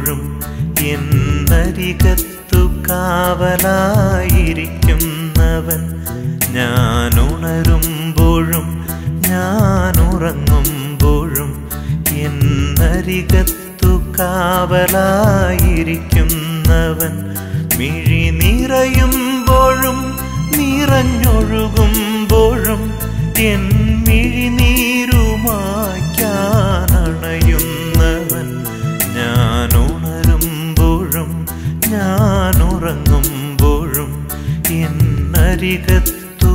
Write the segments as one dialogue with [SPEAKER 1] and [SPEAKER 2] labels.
[SPEAKER 1] ഉണരുമ്പോഴും എന്നരികത്തു കാവലായിരിക്കുന്നവൻ ഞാൻ ഉണരുമ്പോഴും ഞാൻ ഉറങ്ങുമ്പോഴും എന്നരികത്തു കാവലായിരിക്കുന്നവൻ മിഴി നിറയുമ്പോഴും നിറഞ്ഞൊഴുകുമ്പോഴും എൻ മിഴിനീരുമാക്കാനണയുന്നവൻ ഞാൻ ഉണരുമ്പോഴും ഞാൻ ഉറങ്ങുമ്പോഴും എന്നരികത്തു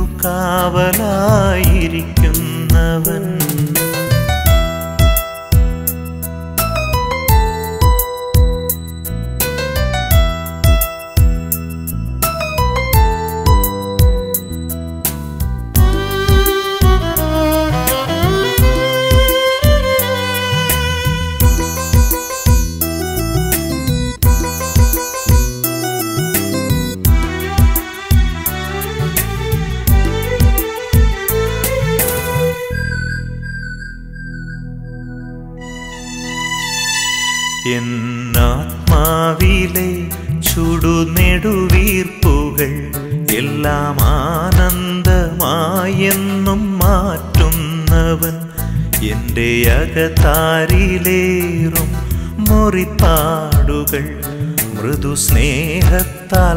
[SPEAKER 1] കാവലായിരിക്കുന്നവൻ എന്നാത്മാവിലെ ചുടുനെടുവീർപ്പുകൾ എല്ലാം ആനന്ദമായെന്നും മാറ്റുന്നവൻ എൻ്റെ അകത്താരിലേറും മുറിപ്പാടുകൾ മൃദുസ്നേഹത്താൽ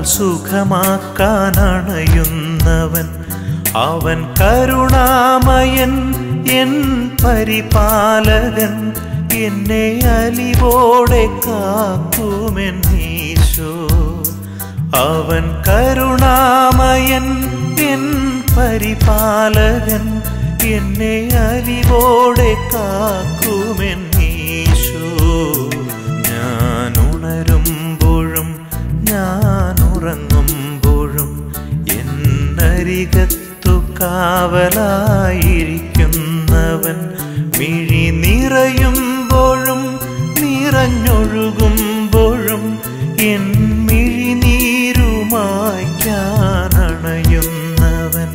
[SPEAKER 1] സുഖമാക്കാനണയുന്നവൻ അവൻ കരുണാമയൻ എൻ പരിപാലകൻ എന്നെ അലിവോടെ കാക്കുമെൻ ഈശോ അവൻ കരുണാമയൻ എൻ പരിപാലകൻ എന്നെ അലിവോടെ കാക്കുമെൻ ഈശോ ഞാൻ ഉണരുമ്പോഴും ഞാൻ ഉറങ്ങുമ്പോഴും എന്നരികത്തു കാവലായിരിക്കുന്നവൻ മിഴി നിറയുമ്പോഴും നിറഞ്ഞൊഴുകുമ്പോഴും എൻ മിഴിനീരുമാക്കാനണയുന്നവൻ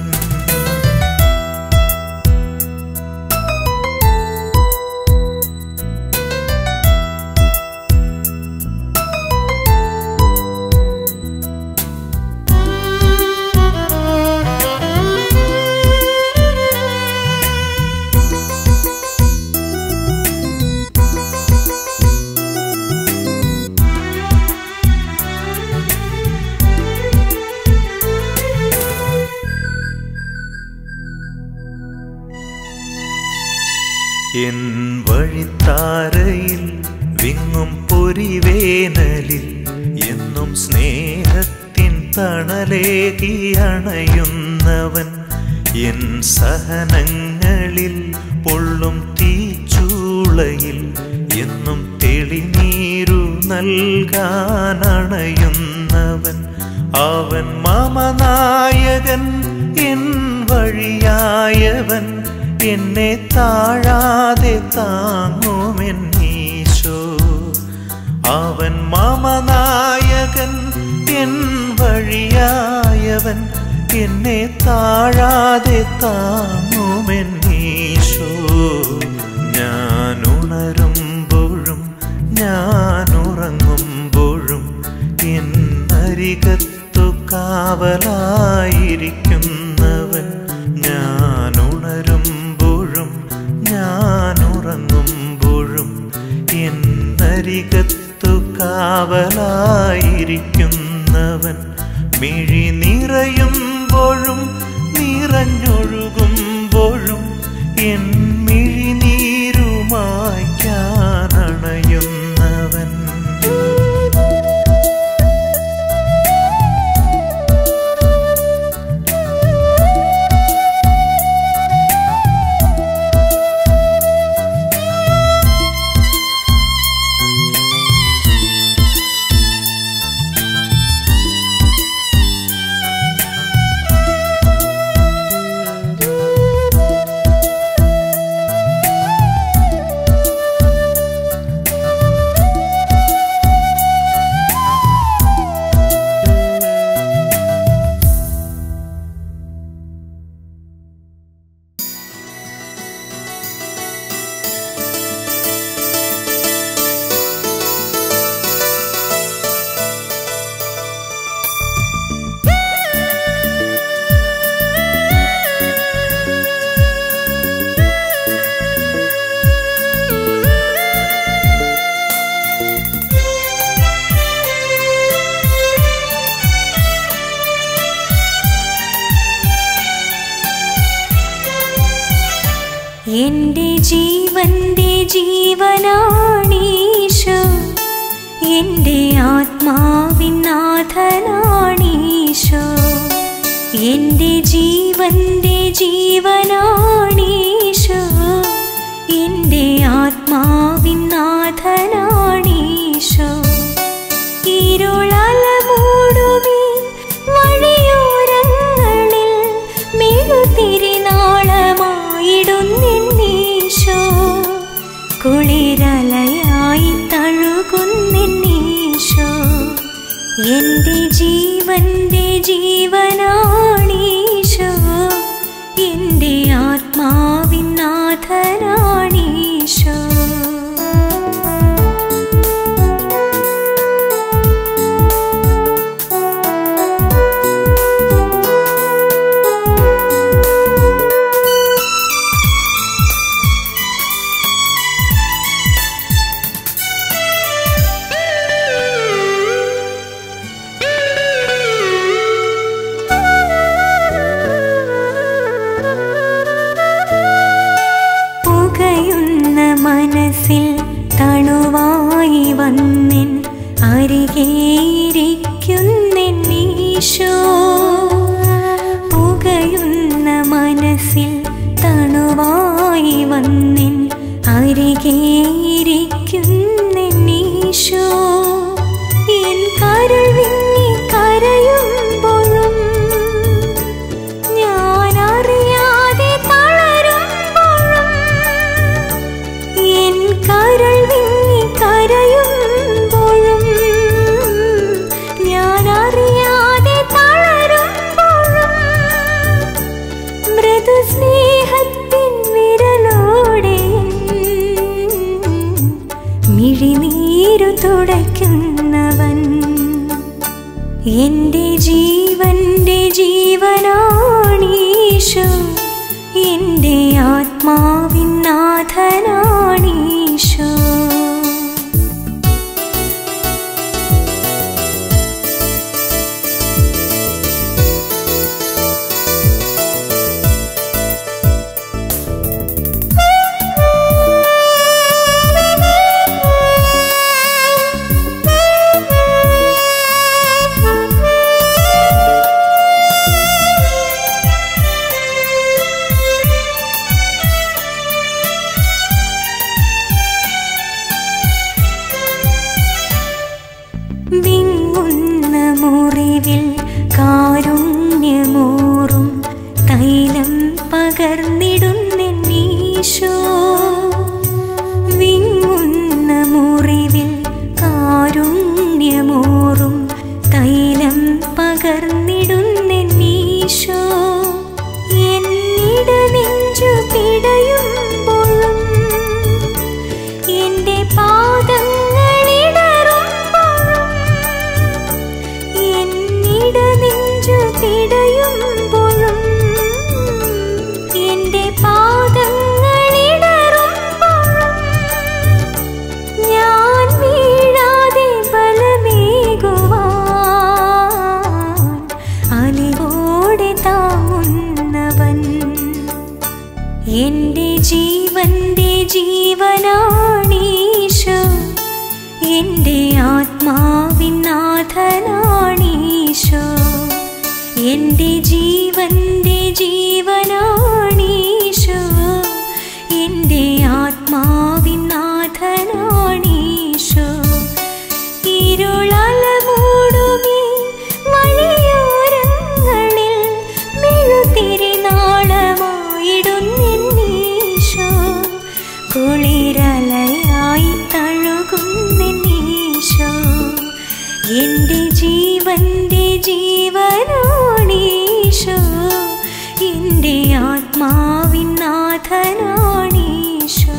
[SPEAKER 1] എൻ വഴിത്താരയിൽ വിങ്ങും പൊരിവേനലിൽ എന്നും സ്നേഹത്തിൻ തണലേകി അണയുന്നവൻ എൻ സഹനങ്ങളിൽ പൊള്ളും തീച്ചൂളയിൽ എന്നും തെളിനീരു നൽകാനണയുന്നവൻ അവൻ മമനായകൻ എൻ വഴിയായവൻ എന്നെ താഴാതെ താങ്ങുമെൻ ഈശോ അവൻ മമനായകൻ എൻ വഴിയായവൻ എന്നെ താഴാതെ താങ്ങുമെൻ ഈശോ ഞാൻ ഉണരുമ്പോഴും ഞാൻ ഉറങ്ങുമ്പോഴും എന്നരികത്തു കാവലായിരിക്കുന്നവൻ ഞാൻ ഉണരുമ്പോഴും ഞാൻ ഉറങ്ങുമ്പോഴും എന്നരികത്തു കാവലായിരിക്കുന്നവൻ മിഴി നിറയുമ്പോഴും നിറഞ്ഞൊഴുകുമ്പോഴും എൻ മിഴിനീരുമാക്കാനണയുന്നവൻ
[SPEAKER 2] എന്റെ ജീവന്റെ ജീവനാണീശോ എന്റെ ആത്മാവിൻ നാഥനാണീശോ എന്റെ ജീവന്റെ ജീവനാണീശോ എന്റെ ആത്മാവിൻ നാഥനാണീശോ ഇരുളല മൂടുമീ വഴിയോരങ്ങളിൽ മെഴുതിരിനാളമായിടുന്നീശോ കുളിരലയായി തഴുകുന്നീശോ എന്റെ ജീവന്റെ ജീവനാണീശോ എന്റെ ആത്മാവിൻ നാഥനാണീശോ പുകയുന്ന മനസ്സിൽ തണുവായി വന്നിൻ അരികേയിരിക്കുന്നീശോ പുകയുന്ന മനസ്സിൽ തണുവായി വന്നിൻ അരികേയിരിക്കുന്നീശോ എൻ കരൾ വിങ്ങി കരയുമ്പോഴും ഞാൻ അറിയാതെ തളരുമ്പോഴും എൻ കരൾ വിങ്ങി കരയുമ്പോഴും ഞാൻ അറിയാതെ തളരുമ്പോഴും മൃദു സ്നേഹത്തിൻ വിരലോടെ മിഴിനീരു തുടയ്ക്കുന്നവൻ എന്റെ ജീവന്റെ ജീവനാണീശോ എന്റെ ആത്മാവിൻ നാഥനാണീശോ വിങ്ങുന്ന മുറിവിൽ കാരുണ്യമൂറും തൈലം പകർന്നിടുന്നീശോ വിങ്ങുന്ന മുറിവിൽ കാരുണ്യമൂറും തൈലം പകർന്നിടുന്നീശോ എന്നിട നെഞ്ചു പിടയുമ്പോഴും എന്റെ പാദങ്ങളിടറുമ്പോഴും എന്നിട നെഞ്ചു പിടയുമ്പോഴും എന്റെ പാദങ്ങളിടറുമ്പോഴും ഞാൻ വീഴാതെ ബലമേകുവാൻ അലിവോടെ താങ്ങുന്നവൻ എന്റെ ജീവന്റെ ജീവനാണീശോ എന്റെ ആത്മാവിൻ നാഥനാണീശോ എന്റെ ജീവന്റെ ജീവനാണീശോ എന്റെ ആത്മാവിൻ നാഥനാണീശോ ഇരുളല മൂടുമീ വഴിയോരങ്ങളിൽ മെഴുതിരിനാളമായിടുന്നീശോ കുളിരലയായി തഴുകുന്നീശോ എന്റെ ജീവന്റെ ജീവനാണീശോ എന്റെ ആത്മാവിൻ നാഥനാണീശോ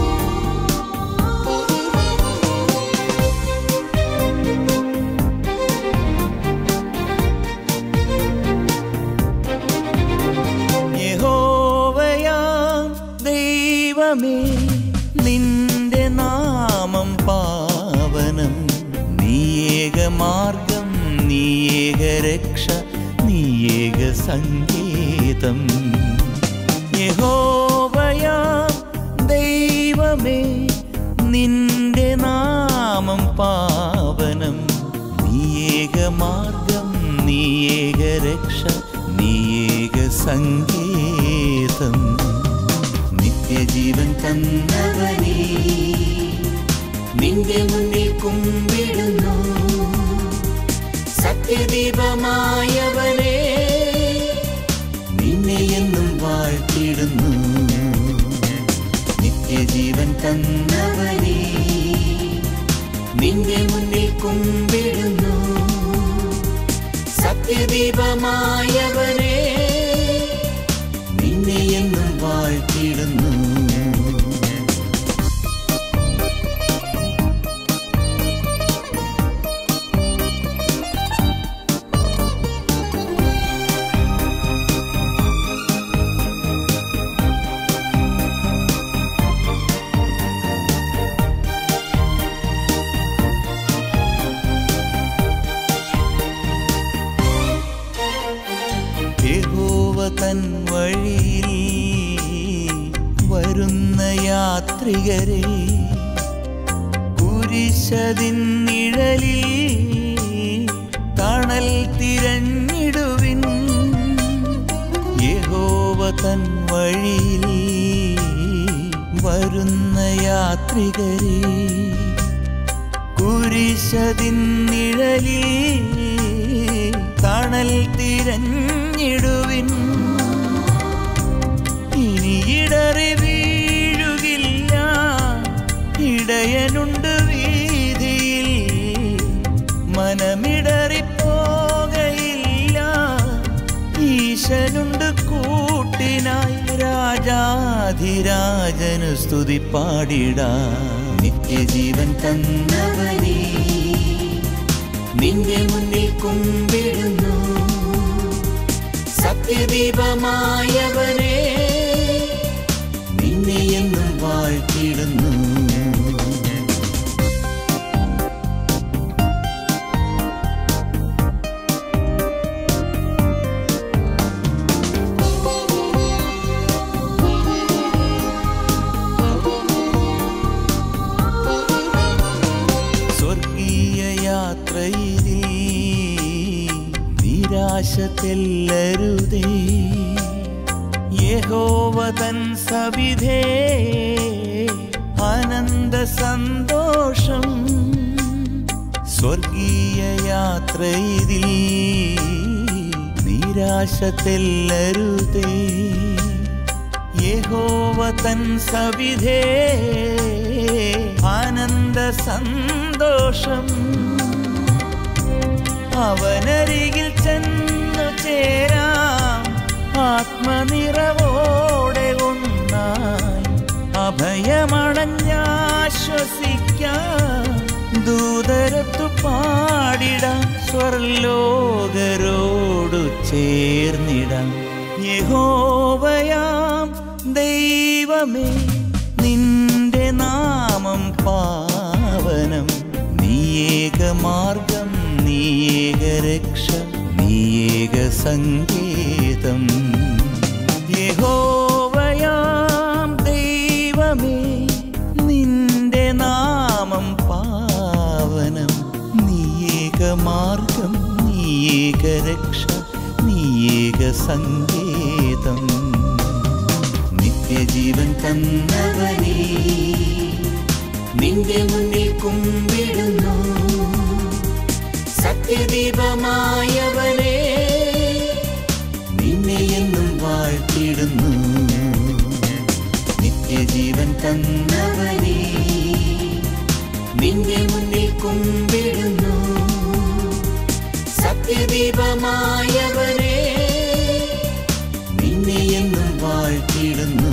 [SPEAKER 3] ആ ദൈവമേ നിന്റെ നാമം പാവനം നീയേക മാർഗം നീയേക രക്ഷ നീയേക സംഗീതം യഹോവയാം ദൈവമേ നിന്റെ നാമം പാവനം നീയേക മാർഗം നീയേക രക്ഷ നീയേക സംഗീതം നിത്യജീവൻ തന്നവനേ നിന്റെ മുന്നിൽ കുമ്പിടുന്നു സത്യദീപമായവനേ നിന്നെ എന്നും വാഴ്ത്തിടുന്നു നിത്യജീവൻ തന്നവനേ നിന്റെ മുന്നിൽ കുമ്പിടുന്നു സത്യദീപമായവനേ നിന്നെ എന്നും വാഴ്ത്തിടുന്നു യഹോവ തൻ വഴിയിൽ വരുന്ന യാത്രികരെ കുരിശതിൻ നിഴലിൽ തണൽ തിരഞ്ഞിടുവിൻ യഹോവ തൻ വഴിയിൽ വരുന്ന യാത്രികരെ കുരിശതിൻ നിഴലിൽ തണൽ തിരഞ്ഞിടുവിൻ ഇനി ഇടറി വീഴുകില്ല ഇടയനുണ്ട് വീതിയിൽ മനമിടറി പോകയില്ല ഈശനുണ്ട് കൂട്ടിനായി രാജാധിരാജനു സ്തുതി പാടിടാ നിത്യജീവൻ തന്നവനേ നിന്റെ മുന്നിൽ കുമ്പിടുന്നു സത്യദീപമായവനേ നിന്നെ എന്നും വാഴ്ത്തിടുന്നു സ്വർഗീയ യാത്രയിലേ നിരാശ തെല്ലരുതേ യഹോവ തൻ സവിധേ ആനന്ദ സന്തോഷം സ്വർഗീയ യാത്രയിതിൽ നിരാശ തെല്ലരുതേ യഹോവ തൻ സവിധേ ആനന്ദ സന്തോഷം അവനരികിൽ ചെന്നു ചേരാം ആത്മനിറവോടെ ഒന്നായി അഭയമണഞ്ഞാശ്വസിക്കാം ദൂതരത്തു പാടിടാം സ്വർലോകരോടു ചേർന്നിടാം യഹോവയാം ദൈവമേ നിന്റെ നാമം പാവനം നീയേക മാർഗം നീയേക രക്ഷ നീയേക സങ്കേതം യഹോവയാം ദൈവമേ നിന്റെ നാമം പാവനം നീയേക മാർഗം നീയേക രക്ഷ നീയേക സങ്കേതം നിത്യജീവൻ തന്നവനേ നിന്റെ മുന്നിൽ കുമ്പിടുന്നു സത്യദീപമായവനേ നിന്നെ എന്നും വാഴ്ത്തിടുന്നു നിത്യജീവൻ തന്നവനേ നിന്റെ മുന്നിൽ കുമ്പിടുന്നു സത്യദീപമായവനേ നിന്നെ എന്നും വാഴ്ത്തിടുന്നു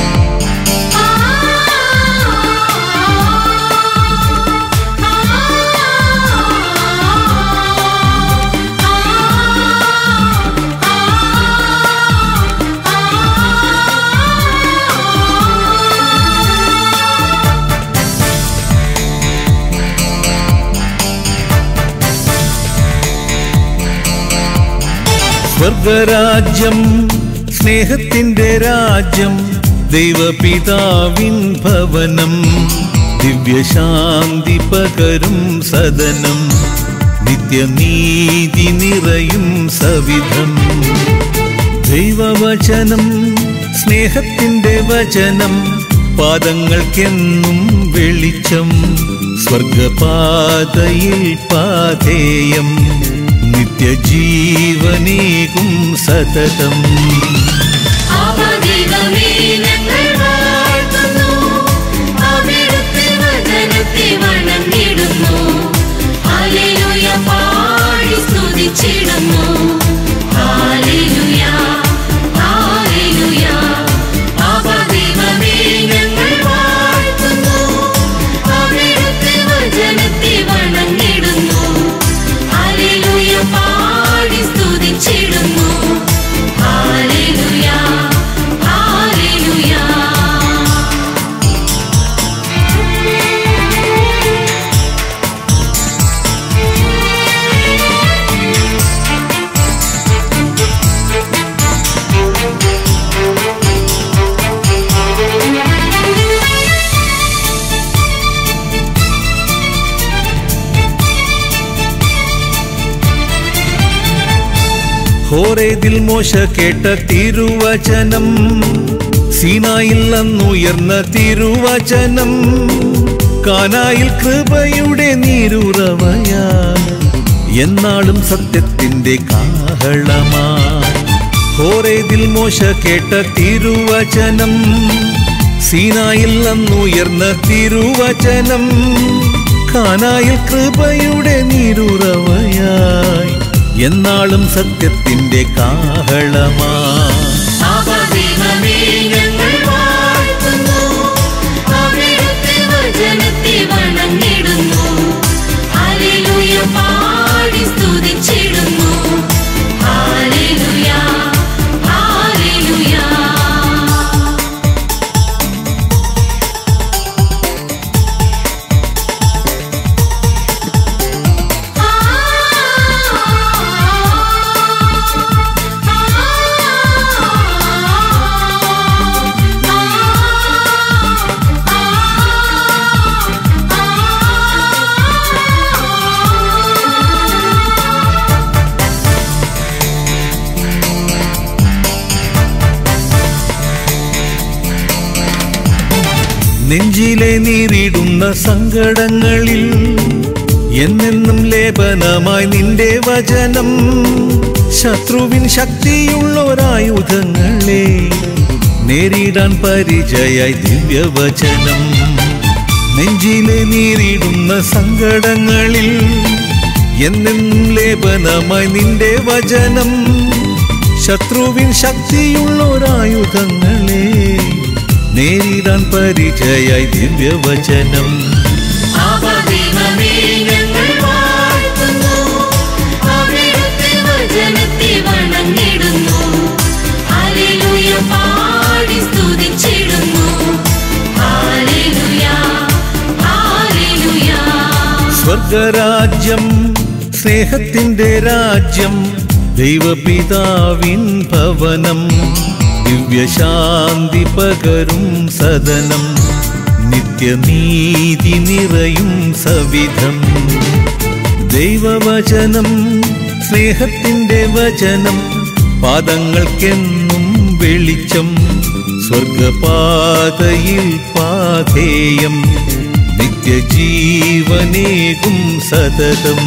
[SPEAKER 4] ആ സ്വർഗരാജ്യം സ്നേഹത്തിന്റെ രാജ്യം ദൈവപിതാവിൻ ഭവനം ദിവ്യശാന്തി പകരും സദനം നിത്യനീതി നിറയും സവിധം ദൈവവചനം സ്നേഹത്തിന്റെ വചനം പാദങ്ങൾക്കെന്നും വെളിച്ചം സ്വർഗപാതയിൽ പാതേയം നിത്യജീവനേകും സതതം
[SPEAKER 5] അവധികമേ ഞങ്ങൾ വാഴ്ത്തുന്നു അവിടുത്തെ വചനത്തെ വണങ്ങിടുന്നു ഹല്ലേലൂയ പാടി സ്തുതിച്ചിടുന്നു ഹല്ലേലൂയ ഹല്ലേലൂയ അവധികമേ ഞങ്ങൾ വാഴ്ത്തുന്നു അവിടുത്തെ വചനത്തെ വണങ്ങിടുന്നു ഹല്ലേലൂയ പാടി സ്തുതിച്ചിടുന്നു ഹല്ലേലൂയ ഹല്ലേലൂയ
[SPEAKER 4] ഹോറേതിൽ മോശ കേട്ട തിരുവചനം സീനായിൽ അന്നുയർന്ന തിരുവചനം കാനായിൽ കൃപയുടെ നീരുറവയാ എന്നാളും സത്യത്തിന്റെ കാഹളമാ ഹോറേതിൽ മോശ കേട്ട തിരുവചനം സീനായിൽ അന്നുയർന്ന തിരുവചനം കാനായിൽ കൃപയുടെ നീരുറവയായി എന്നാളും സത്യത്തിന്റെ കാഹളമാ
[SPEAKER 5] അവധികമേ ഞങ്ങൾ വാഴ്ത്തുന്നു അവിടുത്തെ വചനത്തെ വണങ്ങിടുന്നു ഹല്ലേലൂയ പാടി സ്തുതിച്ചിടുന്നു ഹല്ലേലൂയ ഹല്ലേലൂയ
[SPEAKER 4] നെഞ്ചിലെ നീറിടുന്ന സങ്കടങ്ങളിൽ എന്നെന്നും ലേപനമായി നിന്റെ വചനം ശത്രുവിൻ ശക്തിയുള്ളൊരായുധങ്ങളെ നേരിടാൻ പരിചയായി ദിവ്യവചനം നെഞ്ചിലെ നീറിടുന്ന സങ്കടങ്ങളിൽ എന്നെന്നും ലേപനമായി നിന്റെ വചനം ശത്രുവിൻ ശക്തിയുള്ളൊരായുധങ്ങളെ നേരിടാൻ പരിചയായി ദിവ്യവചനം
[SPEAKER 5] അവധികമേ ഞങ്ങൾ വാഴ്ത്തുന്നു അവിടുത്തെ വചനത്തെ വണങ്ങിടുന്നു ഹല്ലേലൂയ പാടി സ്തുതിച്ചിടുന്നു ഹല്ലേലൂയ ഹല്ലേലൂയ
[SPEAKER 4] സ്വർഗരാജ്യം സ്നേഹത്തിന്റെ രാജ്യം ദൈവപിതാവിൻ ഭവനം ദിവ്യശാന്തി പകരും സദനം നിത്യനീതി നിറയും സവിധം ദൈവവചനം സ്നേഹത്തിന്റെ വചനം പാദങ്ങൾക്കെന്നും വെളിച്ചം സ്വർഗപാതയിൽ പാതേയം നിത്യജീവനേകും സതതം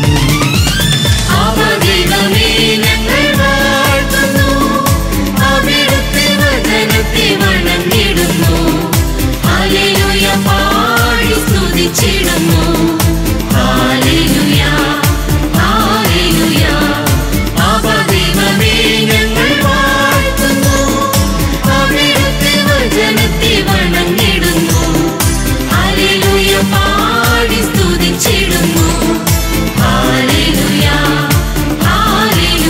[SPEAKER 5] അവധികമേ ഞങ്ങൾ വാഴ്ത്തുന്നു അവിടുത്തെ വചനത്തെ വണങ്ങിടുന്നു ഹല്ലേലൂയ പാടി സ്തുതിച്ചിടുന്നു ഹല്ലേലൂയ ഹല്ലേലൂയ അവധികമേ ഞങ്ങൾ വാഴ്ത്തുന്നു അവിടുത്തെ വചനത്തെ വണങ്ങിടുന്നു ഹല്ലേലൂയ പാടി സ്തുതിച്ചിടുന്നു ഹല്ലേലൂയ ഹല്ലേലൂയ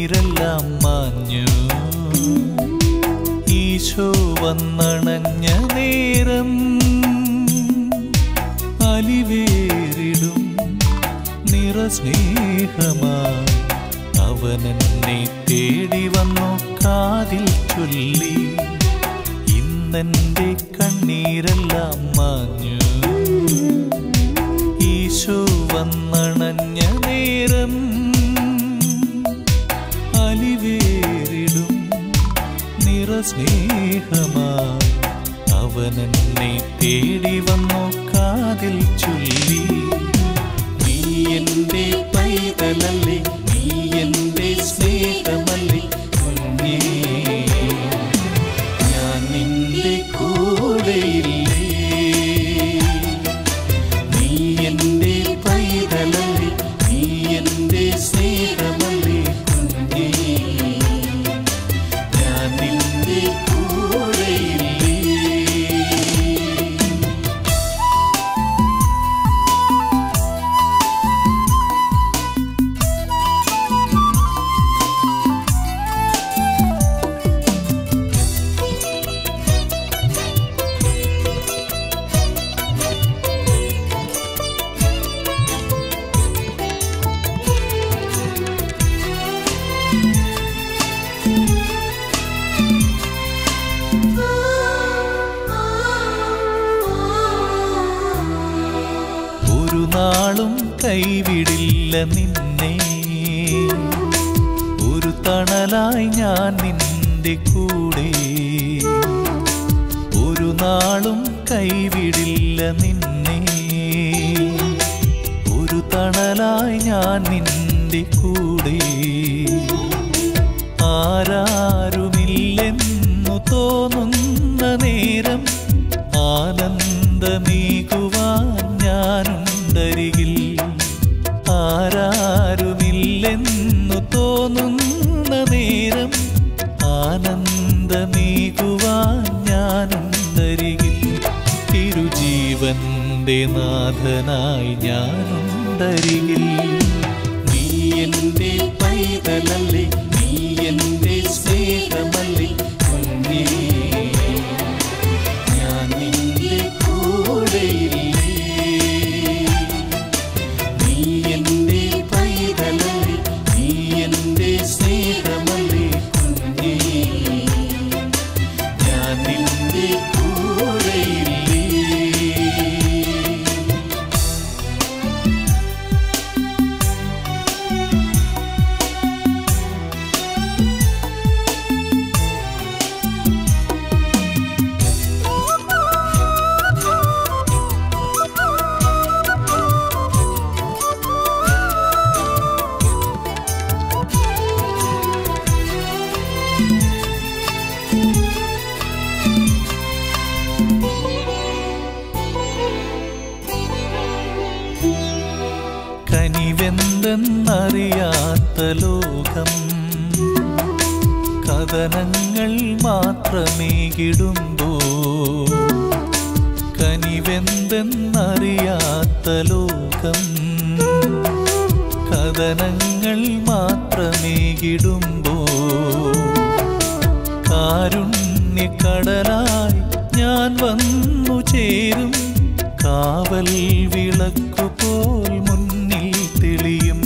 [SPEAKER 4] കണ്ണീരെല്ലാം മാഞ്ഞു ഈശോ വന്നണഞ്ഞ നേരം അലിവേറിടും നിറസ്നേഹമാ അവനെന്നെ തേടി വന്നു കാതിൽ ചൊല്ലി ഇന്നെന്റെ കണ്ണീരെല്ലാം മാഞ്ഞു ഈശോ വന്നണഞ്ഞ നേരം അലിവേറിടും നിറസ്നേഹമാ അവനെന്നെ തേടി വന്നു കാതിൽ ചൊല്ലി നീ എന്റെ പൈതലല്ലേ നീ എന്റെ സ്നേഹമല്ലേ കുഞ്ഞേ ഞാൻ നിന്റെ കൂടെയില്ലേ നീ എന്റെ പൈതലല്ലേ നീ എന്റെ സ്നേഹമല്ലേ കുഞ്ഞേ ഞാൻ നിന്റെ കൂടെയില്ലേ ഒരു നാളും കൈവിടില്ല നിന്നെ ഒരു തണലായി ഞാൻ നിന്റെ കൂടെ ഒരു നാളും കൈവിടില്ല നിന്നെ ഒരു തണലായി ഞാൻ നിന്റെ കൂടെ ആരാരുമില്ലെന്നു തോന്നുന്ന നേരം ആനന്ദമീകുവാൻ ഞാനുണ്ടരികിൽ ആരാരുമില്ലെന്നു തോന്നുന്ന നേരം ആനന്ദമീകുവാൻ ഞാനുണ്ടരികിൽ തിരുജീവന്റെ നാഥനായി ഞാനുണ്ടരികിൽ നീ എന്റെ പൈതലല്ലേ നീ എന്റെ സ്നേഹമല്ലേ കുഞ്ഞേ ഞാൻ നിന്റെ കൂടെയില്ലേ നീ എന്റെ പൈതലല്ലേ നീ എന്റെ സ്നേഹമല്ലേ കുഞ്ഞേ ഞാൻ നിന്റെ കൂടെയില്ലേ കനിവെന്തെന്നറിയാത്ത ലോകം കഥനങ്ങൾ മാത്രമേകിടുമ്പോ കനിവെന്തെന്നറിയാത്ത ലോകം കഥനങ്ങൾ മാത്രമേകിടുമ്പോ കാരുണ്യക്കടലായി ഞാൻ വന്നു ചേരും കാവൽ വിളക്കുപോൽ മുന്നിൽ തെളിയും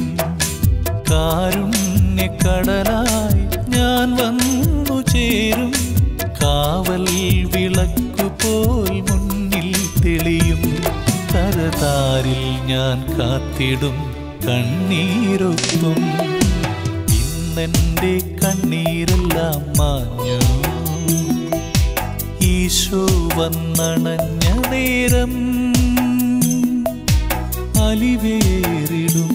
[SPEAKER 4] കാരുണ്യക്കടലായി ഞാൻ വന്നു ചേരും കാവൽ വിളക്കുപോൽ മുന്നിൽ തെളിയും കരതാരിൽ ഞാൻ കാത്തിടും കണ്ണീരൊക്കും ഇന്നെന്റെ കണ്ണീരെല്ലാം മാഞ്ഞു ഈശോ വന്നണഞ്ഞ നേരം അലിവേറിടും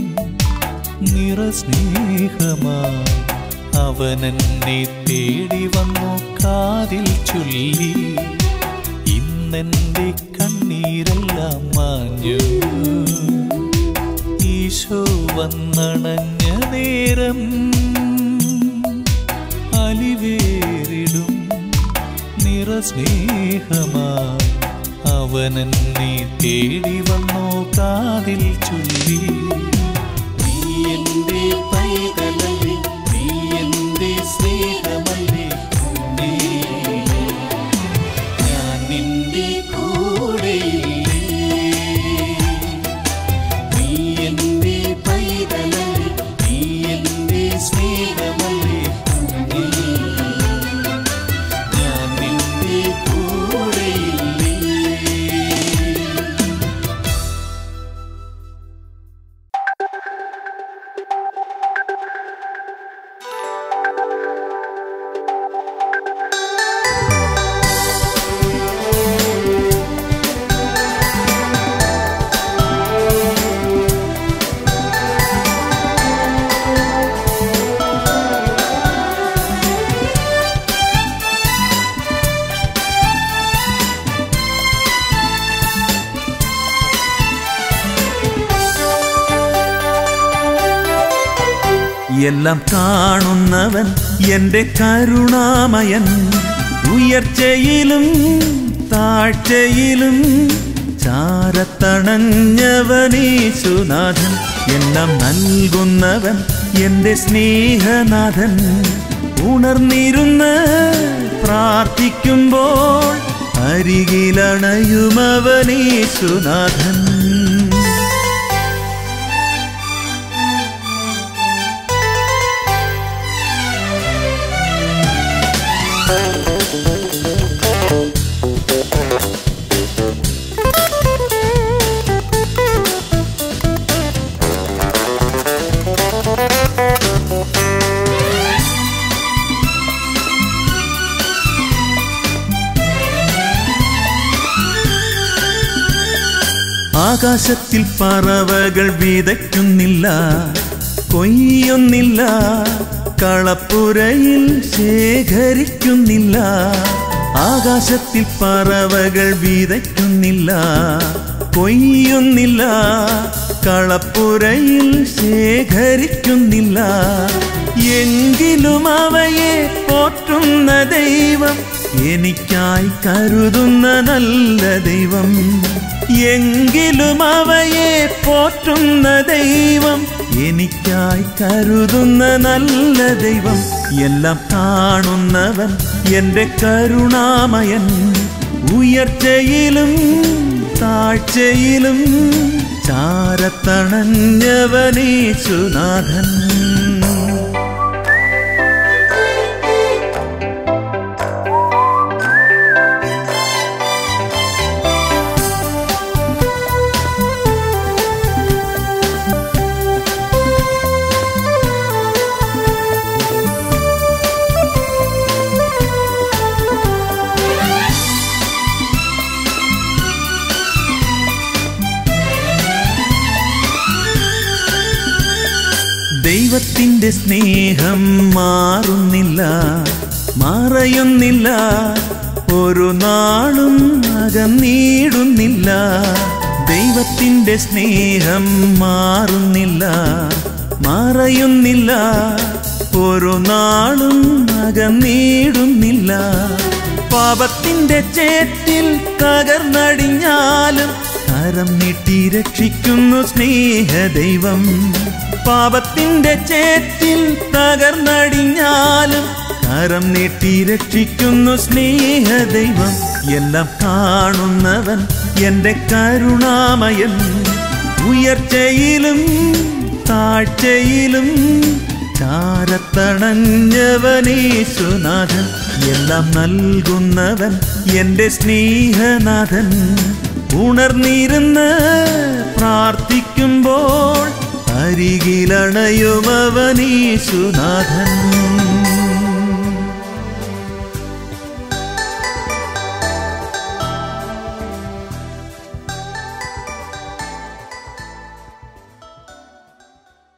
[SPEAKER 4] നിറസ്നേഹമാ അവനെന്നെ തേടി വന്നു കാതിൽ ചൊല്ലി ഇന്നെന്റെ കണ്ണീരെല്ലാം മാഞ്ഞു ഈശോ വന്നണഞ്ഞ നേരം അലിവേറിടും നിറസ്നേഹമാ അവനെന്നെ തേടി വന്നു കാതിൽ ചൊല്ലി നീ എന്റെ പൈതലല്ലേ നീ
[SPEAKER 1] എല്ലാം കാണുന്നവൻ എൻ്റെ കരുണാമയൻ ഉയർച്ചയിലും താഴ്ചയിലും ചാരത്തണഞ്ഞവനീശുനാഥൻ എല്ലാം നൽകുന്നവൻ എൻ്റെ സ്നേഹനാഥൻ ഉണർന്നിരുന്ന് പ്രാർത്ഥിക്കുമ്പോൾ അരികിലണയുമവനീശുനാഥൻ ആകാശത്തിൽ പറവകൾ വിതയ്ക്കുന്നില്ല കൊയ്യുന്നില്ല കളപ്പുരയിൽ ശേഖരിക്കുന്നില്ല ആകാശത്തിൽ പറവകൾ വിതയ്ക്കുന്നില്ല കൊയ്യുന്നില്ല കളപ്പുരയിൽ ശേഖരിക്കുന്നില്ല എങ്കിലും അവയെ പോറ്റുന്ന ദൈവം എനിക്കായി കരുതുന്ന നല്ല ദൈവം എങ്കിലും അവയെ പോറ്റുന്ന ദൈവം എനിക്കായി കരുതുന്ന നല്ല ദൈവം എല്ലാം കാണുന്നവൻ എൻ്റെ കരുണാമയൻ ഉയർച്ചയിലും താഴ്ചയിലും ചാരത്തണഞ്ഞവനീശുനാഥൻ ദൈവത്തിൻ്റെ സ്നേഹം മാറുന്നില്ല മറയുന്നില്ല ഒരു നാളും അകന്നീടുന്നില്ല ദൈവത്തിൻ്റെ സ്നേഹം മാറുന്നില്ല മറയുന്നില്ല ഒരു നാളും അകന്നീടുന്നില്ല പാപത്തിന്റെ ചേറ്റിൽ തകർന്നടിഞ്ഞാലും കരം നീട്ടി രക്ഷിക്കുന്നു സ്നേഹദൈവം പാപത്തിന്റെ ചേറ്റിൽ തകർന്നടിഞ്ഞാലും കരം നീട്ടി രക്ഷിക്കുന്നു സ്നേഹദൈവം എല്ലാം കാണുന്നവൻ എൻ്റെ കരുണാമയൻ ഉയർച്ചയിലും താഴ്ചയിലും ചാരത്തണഞ്ഞവനീശുനാഥൻ എല്ലാം നൽകുന്നവൻ എൻ്റെ സ്നേഹനാഥൻ ഉണർന്നിരുന്ന് പ്രാർത്ഥിക്കുമ്പോൾ അരികിലണയുമവനീശുനാഥൻ